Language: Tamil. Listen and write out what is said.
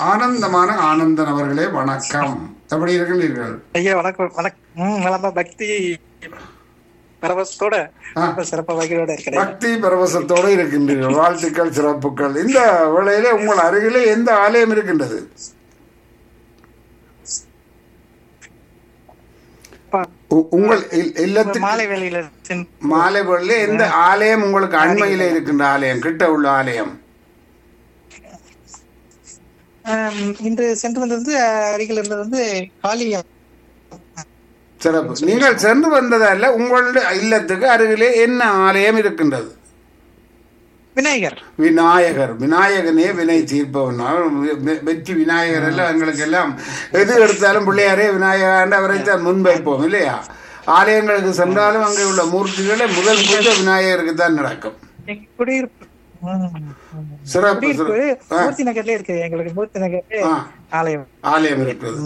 ஆனந்தமான ஆனந்தன் அவர்களே வணக்கம் எப்படி இருக்கின்றீர்கள் ஐயா வணக்கம் வணக்கம் ம் நலமா பக்தி பரவசத்தோட ஆ. ரொம்ப சிறப்பா வகையோட இருக்கிறேன் பக்தி பரவசத்தோடு இருக்கின்றீர்கள் வாழ்த்துக்கள் சிறப்புகள் இந்த வேளையிலே உங்கள் அருகிலே எந்த ஆலயம் இருக்கின்றது அப்பா, உ- உங்கள் இல்- இல்லத்துக்கு மாலை வேலையில சென்- மாலை வேளையிலே எந்த ஆலயம் உங்களுக்கு அண்மையிலே இருக்கின்ற ஆலயம் கிட்ட உள்ள ஆலயம் ஆம், இன்று சென்று வந்தது அருகில் இருந்தது வந்து காளியா சிறப்பு நீங்கள் சென்று வந்ததல்ல உங்களுடைய இல்லத்துக்கு அருகிலே என்ன ஆலயம் இருக்கின்றது விநாயகர் விநாயகர் விநாயகனே வினை தீர்ப்பவன் அவர் வெ- வெற்றி விநாயகர் எல்லாம் எங்களுக்கு எல்லாம் எது எடுத்தாலும் பிள்ளையாரே விநாயகர் அவரை தான் முன்வைப்போம் இல்லையா ஆலயங்களுக்கு சென்றாலும் அங்கே உள்ள மூர்த்திகளை முதல் பூஜை விநாயகருக்கு தான் நடக்கும் எங்க குடியிருப்பு ம், ம். சிறப்பு குடியிருப்பு சிறப்பு. ஆ, மூர்த்தி நகர்ல இருக்கு எங்களுக்கு மூர்த்தி நகர்ல ஆ, ஆலயம் ஆலயம் இருக்கிறது